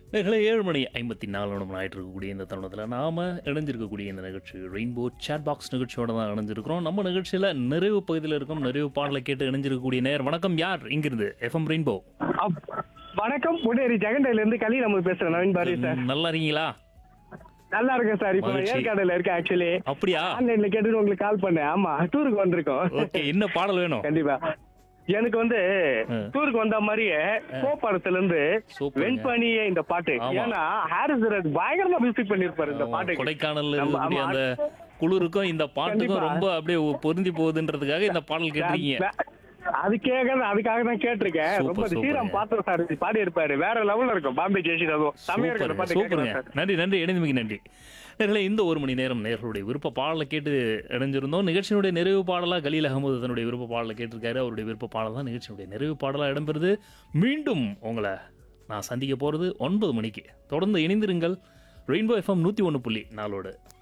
நேர்களை ஏழு மணி ஐம்பத்தி நாலு நிமிடம் ஆயிட்டு இருக்கக்கூடிய இந்த தருணத்தில் நாம இணைஞ்சிருக்கக்கூடிய இந்த நிகழ்ச்சி ரெயின்போ சேட் பாக்ஸ் நிகழ்ச்சியோட தான் இணைஞ்சிருக்கிறோம் நம்ம நிகழ்ச்சியில் நிறைவு பகுதியில் இருக்கும் நிறைவு பாடலை கேட்டு இணைஞ்சிருக்கக்கூடிய நேர் வணக்கம் யார் இங்கிருந்து எஃப்எம் ரெயின்போ அப்- வணக்கம் புனேரி ஜெகண்டையில இருந்து கலி நம்ம பேசுறேன் நவீன் பாரி சார் நல்லா இருக்கீங்களா நல்லா இருக்கேன் சார் இப்போ நான் மகிழ்ச்சி. ஏற்காடுல இருக்கேன் ஆக்சுவலி அப்படியா ஆன்லைன்ல கேட்டுட்டு உங்களுக்கு கால் பண்ணேன் ஆமா டூருக்கு வந்திருக்கோம் ஓகே என்ன பாடல் வேணும் கண்டிப்பா எனக்கு வந்து ஆ. டூருக்கு வந்த மாதிரியே கோ படத்துல இருந்து சூப்பருங்க. வெண்பனியே இந்த பாட்டு ஆமா. ஏன்னா ஹாரிஸ் ராஜ் பயங்கரமா மியூசிக் பண்ணிருப்பாரு இந்த பாட்டுக்கு கொடைக்கானல்ல நம்ம- இருக்கக்கூடிய ஆமா. அந்த குளிருக்கும் இந்த பாட்டுக்கும் கண்டிப்பா. ரொம்ப அப்படியே பொருந்தி போகுதுன்றதுக்காக இந்த பாடல் கேட்டிருக்கீங்க அதுக்காக அதுக்காக தான் கேட்டிருக்கேன் சூப்பர், ரொம்ப சூப்பர். சீரம் பார்த்தோம் சார் பாடி இருப்பாரு வேற லெவல்ல இருக்கும் பாம்பே ஜெயசிதாவும் செம்மையா இருக்கு அந்த சூப்பருங்க பாட்டு சூப்பருங்க கேட்கலாம் சார் நன்றி நன்றி இணைந்தமைக்கு நன்றி நேர்களே இந்த ஒரு மணி நேரம் நேர்களுடைய விருப்ப பாடலை கேட்டு இணைஞ்சிருந்தோம் நிகழ்ச்சியினுடைய நிறைவு பாடலாக கலீல் அகமது தன்னுடைய விருப்ப பாடலை கேட்டிருக்காரு அவருடைய விருப்ப பாடல் தான் நிகழ்ச்சியினுடைய நிறைவு பாடலாக இடம்பெறுது மீண்டும் உங்களை நான் சந்திக்க போகிறது ஒன்பது மணிக்கு தொடர்ந்து இணைந்திருங்கள் ரெயின்போ எஃப்எம் நூற்றி ஒன்று புள்ளி நாளோடு